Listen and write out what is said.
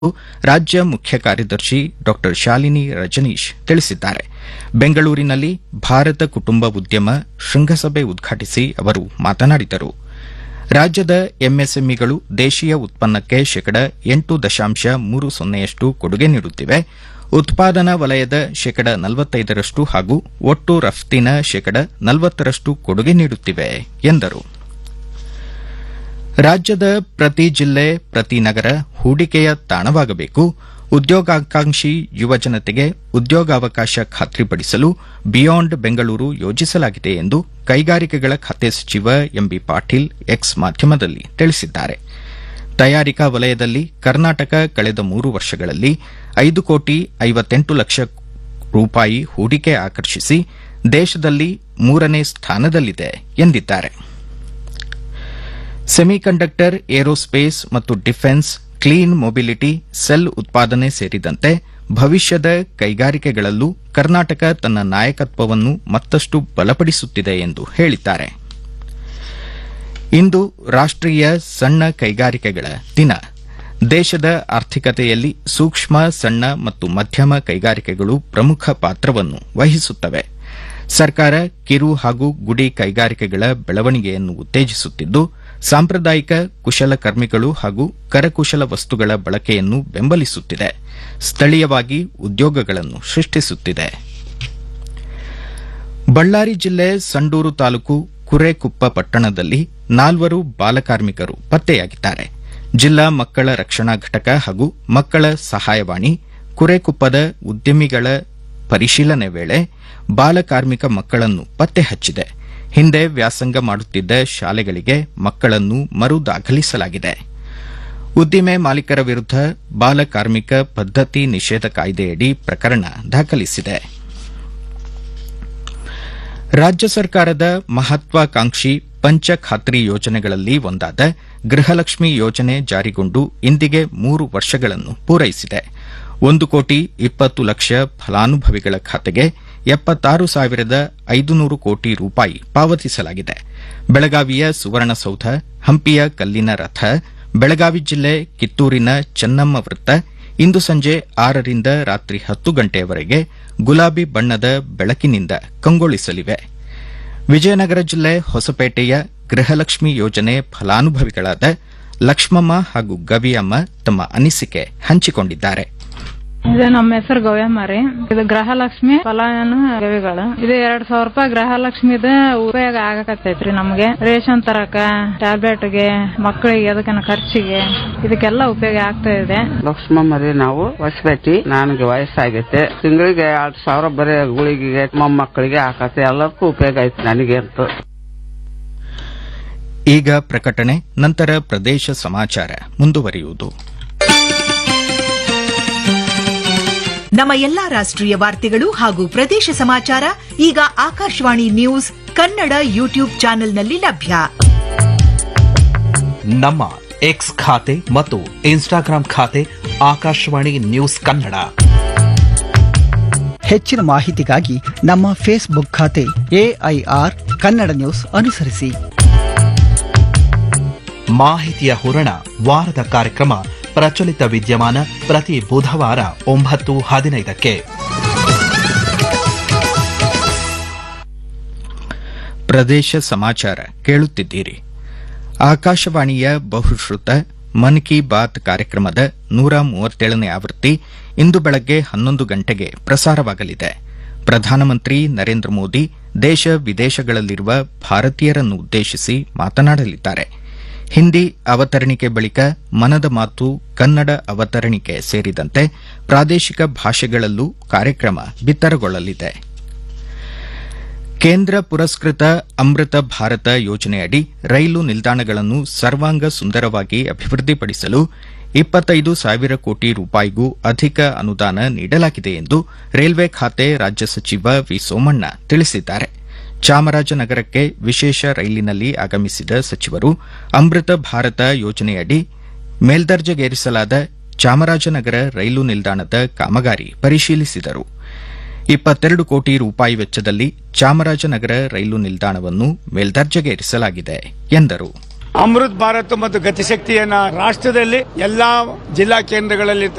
ರಾಜ್ಯ ಮುಖ್ಯ ಕಾರ್ಯದರ್ಶಿ ಡಾ ಶಾಲಿನಿ ರಜನೀಶ್ ತಿಳಿಸಿದ್ದಾರೆ ಬೆಂಗಳೂರಿನಲ್ಲಿ ಭಾರತ ಕುಟುಂಬ ಉದ್ಯಮ ಶೃಂಗಸಭೆ ಉದ್ಘಾಟಿಸಿ ಅವರು ಮಾತನಾಡಿದರು ರಾಜ್ಯದ ಎಂಎಸ್ಎಂಇಗಳು ದೇಶೀಯ ಉತ್ಪನ್ನಕ್ಕೆ ಶೇಕಡ ಎಂಟು ದಶಾಂಶ ಮೂರು ಸೊನ್ನೆಯಷ್ಟು ಕೊಡುಗೆ ನೀಡುತ್ತಿವೆ ಉತ್ಪಾದನಾ ವಲಯದ ಶೇಕಡ ನಲವತ್ತೈದರಷ್ಟು ಹಾಗೂ ಒಟ್ಟು ರಫ್ತಿನ ಶೇಕಡ ನಲವತ್ತರಷ್ಟು ಕೊಡುಗೆ ನೀಡುತ್ತಿವೆ ಎಂದರು ರಾಜ್ಯದ ಪ್ರತಿ ಜಿಲ್ಲೆ ಪ್ರತಿ ನಗರ ಹೂಡಿಕೆಯ ತಾಣವಾಗಬೇಕು ಉದ್ಯೋಗಾಕಾಂಕ್ಷಿ ಯುವಜನತೆಗೆ ಉದ್ಯೋಗಾವಕಾಶ ಖಾತ್ರಿಪಡಿಸಲು ಬಿಯಾಂಡ್ ಬೆಂಗಳೂರು ಯೋಜಿಸಲಾಗಿದೆ ಎಂದು ಕೈಗಾರಿಕೆಗಳ ಖಾತೆ ಸಚಿವ ಎಂಬಿ ಪಾಟೀಲ್ ಎಕ್ಸ್ ಮಾಧ್ಯಮದಲ್ಲಿ ತಿಳಿಸಿದ್ದಾರೆ ತಯಾರಿಕಾ ವಲಯದಲ್ಲಿ ಕರ್ನಾಟಕ ಕಳೆದ ಮೂರು ವರ್ಷಗಳಲ್ಲಿ ಐದು ಕೋಟಿ ಐವತ್ತೆಂಟು ಲಕ್ಷ ರೂಪಾಯಿ ಹೂಡಿಕೆ ಆಕರ್ಷಿಸಿ ದೇಶದಲ್ಲಿ ಮೂರನೇ ಸ್ಥಾನದಲ್ಲಿದೆ ಎಂದಿದ್ದಾರೆ ಸೆಮಿಕಂಡಕ್ಟರ್ ಏರೋಸ್ಪೇಸ್ ಮತ್ತು ಡಿಫೆನ್ಸ್ ಕ್ಲೀನ್ ಮೊಬಿಲಿಟಿ ಸೆಲ್ ಉತ್ಪಾದನೆ ಸೇರಿದಂತೆ ಭವಿಷ್ಯದ ಕೈಗಾರಿಕೆಗಳಲ್ಲೂ ಕರ್ನಾಟಕ ತನ್ನ ನಾಯಕತ್ವವನ್ನು ಮತ್ತಷ್ಟು ಬಲಪಡಿಸುತ್ತಿದೆ ಎಂದು ಹೇಳಿದ್ದಾರೆ ಇಂದು ರಾಷ್ಟೀಯ ಸಣ್ಣ ಕೈಗಾರಿಕೆಗಳ ದಿನ ದೇಶದ ಆರ್ಥಿಕತೆಯಲ್ಲಿ ಸೂಕ್ಷ್ಮ ಸಣ್ಣ ಮತ್ತು ಮಧ್ಯಮ ಕೈಗಾರಿಕೆಗಳು ಪ್ರಮುಖ ಪಾತ್ರವನ್ನು ವಹಿಸುತ್ತವೆ ಸರ್ಕಾರ ಕಿರು ಹಾಗೂ ಗುಡಿ ಕೈಗಾರಿಕೆಗಳ ಬೆಳವಣಿಗೆಯನ್ನು ಉತ್ತೇಜಿಸುತ್ತಿದ್ದು ಸಾಂಪ್ರದಾಯಿಕ ಕುಶಲಕರ್ಮಿಗಳು ಹಾಗೂ ಕರಕುಶಲ ವಸ್ತುಗಳ ಬಳಕೆಯನ್ನು ಬೆಂಬಲಿಸುತ್ತಿದೆ ಸ್ಥಳೀಯವಾಗಿ ಉದ್ಯೋಗಗಳನ್ನು ಸೃಷ್ಟಿಸುತ್ತಿದೆ ಬಳ್ಳಾರಿ ಜಿಲ್ಲೆ ಸಂಡೂರು ತಾಲೂಕು ಕುರೆಕುಪ್ಪ ಪಟ್ಟಣದಲ್ಲಿ ನಾಲ್ವರು ಬಾಲಕಾರ್ಮಿಕರು ಪತ್ತೆಯಾಗಿದ್ದಾರೆ ಜಿಲ್ಲಾ ಮಕ್ಕಳ ರಕ್ಷಣಾ ಘಟಕ ಹಾಗೂ ಮಕ್ಕಳ ಸಹಾಯವಾಣಿ ಕುರೆಕುಪ್ಪದ ಉದ್ಯಮಿಗಳ ಪರಿಶೀಲನೆ ವೇಳೆ ಬಾಲಕಾರ್ಮಿಕ ಮಕ್ಕಳನ್ನು ಪತ್ತೆ ಹಚ್ಚಿದೆ ಹಿಂದೆ ವ್ಯಾಸಂಗ ಮಾಡುತ್ತಿದ್ದ ಶಾಲೆಗಳಿಗೆ ಮಕ್ಕಳನ್ನು ಮರು ದಾಖಲಿಸಲಾಗಿದೆ ಉದ್ದಿಮೆ ಮಾಲೀಕರ ವಿರುದ್ಧ ಬಾಲಕಾರ್ಮಿಕ ಪದ್ದತಿ ನಿಷೇಧ ಕಾಯ್ದೆಯಡಿ ಪ್ರಕರಣ ದಾಖಲಿಸಿದೆ ರಾಜ್ಯ ಸರ್ಕಾರದ ಮಹತ್ವಾಕಾಂಕ್ಷಿ ಪಂಚ ಖಾತ್ರಿ ಯೋಜನೆಗಳಲ್ಲಿ ಒಂದಾದ ಗೃಹಲಕ್ಷ್ಮಿ ಯೋಜನೆ ಜಾರಿಗೊಂಡು ಇಂದಿಗೆ ಮೂರು ವರ್ಷಗಳನ್ನು ಪೂರೈಸಿದೆ ಒಂದು ಕೋಟಿ ಇಪ್ಪತ್ತು ಲಕ್ಷ ಫಲಾನುಭವಿಗಳ ಖಾತೆಗೆ ಎಪ್ಪತ್ತಾರು ಸಾವಿರದ ಐದುನೂರು ಕೋಟಿ ರೂಪಾಯಿ ಪಾವತಿಸಲಾಗಿದೆ ಬೆಳಗಾವಿಯ ಸುವರ್ಣಸೌಧ ಹಂಪಿಯ ಕಲ್ಲಿನ ರಥ ಬೆಳಗಾವಿ ಜಿಲ್ಲೆ ಕಿತ್ತೂರಿನ ಚೆನ್ನಮ್ಮ ವೃತ್ತ ಇಂದು ಸಂಜೆ ಆರರಿಂದ ರಾತ್ರಿ ಹತ್ತು ಗಂಟೆಯವರೆಗೆ ಗುಲಾಬಿ ಬಣ್ಣದ ಬೆಳಕಿನಿಂದ ಕಂಗೊಳಿಸಲಿವೆ ವಿಜಯನಗರ ಜಿಲ್ಲೆ ಹೊಸಪೇಟೆಯ ಗೃಹಲಕ್ಷ್ಮಿ ಯೋಜನೆ ಫಲಾನುಭವಿಗಳಾದ ಲಕ್ಷ್ಮಮ್ಮ ಹಾಗೂ ಗವಿಯಮ್ಮ ತಮ್ಮ ಅನಿಸಿಕೆ ಹಂಚಿಕೊಂಡಿದ್ದಾರೆ ಇದು ನಮ್ಮ ಹೆಸರು ಗವ್ಯಮ್ಮ ರೀ ಇದು ಗೃಹಲಕ್ಷ್ಮಿ ಫಲಾನು ಗವಿಗಳು ಇದು ಎರಡ್ ಸಾವಿರ ರೂಪಾಯಿ ಗೃಹಲಕ್ಷ್ಮಿದ ಉಪಯೋಗ ಆಗಕತ್ತೈತ್ರಿ ನಮ್ಗೆ ರೇಷನ್ ತರಕ ಟ್ಯಾಬ್ಲೆಟ್ಗೆ ಮಕ್ಕಳಿಗೆ ಅದಕ್ಕನ ಖರ್ಚಿಗೆ ಇದಕ್ಕೆಲ್ಲ ಉಪಯೋಗ ಆಗ್ತಾ ಇದೆ ಲಕ್ಷ್ಮಮ್ಮ ರೀ ನಾವು ಹೊಸಪೇಟಿ ನನಗೆ ವಯಸ್ಸಾಗೈತೆ ತಿಂಗಳಿಗೆ ಎರಡ್ ಸಾವಿರ ಬರೀ ಗುಳಿಗೆಗೆ ಮೊಮ್ಮಕ್ಕಳಿಗೆ ಹಾಕತ್ತೆ ಎಲ್ಲದಕ್ಕೂ ಉಪಯೋಗ ಐತಿ ನನಗೆ ಅಂತೂ ಈಗ ಪ್ರಕಟಣೆ ನಂತರ ಪ್ರದೇಶ ಸಮಾಚಾರ ಮುಂದುವರಿಯುವುದು ನಮ್ಮ ಎಲ್ಲಾ ರಾಷ್ಟ್ರೀಯ ವಾರ್ತೆಗಳು ಹಾಗೂ ಪ್ರದೇಶ ಸಮಾಚಾರ ಈಗ ಆಕಾಶವಾಣಿ ನ್ಯೂಸ್ ಕನ್ನಡ ಯೂಟ್ಯೂಬ್ ಚಾನೆಲ್ನಲ್ಲಿ ಲಭ್ಯ ನಮ್ಮ ಎಕ್ಸ್ ಖಾತೆ ಮತ್ತು ಇನ್ಸ್ಟಾಗ್ರಾಂ ಖಾತೆ ಆಕಾಶವಾಣಿ ನ್ಯೂಸ್ ಕನ್ನಡ ಹೆಚ್ಚಿನ ಮಾಹಿತಿಗಾಗಿ ನಮ್ಮ ಫೇಸ್ಬುಕ್ ಖಾತೆ ಎಐಆರ್ ಕನ್ನಡ ನ್ಯೂಸ್ ಅನುಸರಿಸಿ ಮಾಹಿತಿಯ ಹೂರಣ ವಾರದ ಕಾರ್ಯಕ್ರಮ ಪ್ರಚಲಿತ ವಿದ್ಯಮಾನ ಪ್ರತಿ ಬುಧವಾರ ಒಂಬತ್ತು ಹದಿನೈದಕ್ಕೆ ಪ್ರದೇಶ ಸಮಾಚಾರ ಕೇಳುತ್ತಿದ್ದೀರಿ ಆಕಾಶವಾಣಿಯ ಬಹುಶ್ರುತ ಮನ್ ಕಿ ಬಾತ್ ಕಾರ್ಯಕ್ರಮದ ನೂರ ಮೂವತ್ತೇಳನೇ ಆವೃತ್ತಿ ಇಂದು ಬೆಳಗ್ಗೆ ಹನ್ನೊಂದು ಗಂಟೆಗೆ ಪ್ರಸಾರವಾಗಲಿದೆ ಪ್ರಧಾನಮಂತ್ರಿ ನರೇಂದ್ರ ಮೋದಿ ದೇಶ ವಿದೇಶಗಳಲ್ಲಿರುವ ಭಾರತೀಯರನ್ನು ಉದ್ದೇಶಿಸಿ ಮಾತನಾಡಲಿದ್ದಾರೆ ಹಿಂದಿ ಅವತರಣಿಕೆ ಬಳಿಕ ಮನದ ಮಾತು ಕನ್ನಡ ಅವತರಣಿಕೆ ಸೇರಿದಂತೆ ಪ್ರಾದೇಶಿಕ ಭಾಷೆಗಳಲ್ಲೂ ಕಾರ್ಯಕ್ರಮ ಬಿತ್ತರಗೊಳ್ಳಲಿದೆ ಕೇಂದ್ರ ಪುರಸ್ಕೃತ ಅಮೃತ ಭಾರತ ಯೋಜನೆಯಡಿ ರೈಲು ನಿಲ್ದಾಣಗಳನ್ನು ಸರ್ವಾಂಗ ಸುಂದರವಾಗಿ ಅಭಿವೃದ್ಧಿಪಡಿಸಲು ಇಪ್ಪತ್ತೈದು ಸಾವಿರ ಕೋಟಿ ರೂಪಾಯಿಗೂ ಅಧಿಕ ಅನುದಾನ ನೀಡಲಾಗಿದೆ ಎಂದು ರೈಲ್ವೆ ಖಾತೆ ರಾಜ್ಯ ಸಚಿವ ವಿ ಸೋಮಣ್ಣ ತಿಳಿಸಿದ್ದಾರೆ ಚಾಮರಾಜನಗರಕ್ಕೆ ವಿಶೇಷ ರೈಲಿನಲ್ಲಿ ಆಗಮಿಸಿದ ಸಚಿವರು ಅಮೃತ ಭಾರತ ಯೋಜನೆಯಡಿ ಮೇಲ್ದರ್ಜೆಗೇರಿಸಲಾದ ಚಾಮರಾಜನಗರ ರೈಲು ನಿಲ್ದಾಣದ ಕಾಮಗಾರಿ ಪರಿಶೀಲಿಸಿದರು ಇಪ್ಪತ್ತೆರಡು ಕೋಟಿ ರೂಪಾಯಿ ವೆಚ್ಚದಲ್ಲಿ ಚಾಮರಾಜನಗರ ರೈಲು ನಿಲ್ದಾಣವನ್ನು ಮೇಲ್ದರ್ಜೆಗೇರಿಸಲಾಗಿದೆ ಎಂದರು ಅಮೃತ್ ಭಾರತ್ ಮತ್ತು ಗತಿಶಕ್ತಿಯನ್ನ ರಾಷ್ಟ್ರದಲ್ಲಿ ಎಲ್ಲಾ ಜಿಲ್ಲಾ ಕೇಂದ್ರಗಳಲ್ಲಿ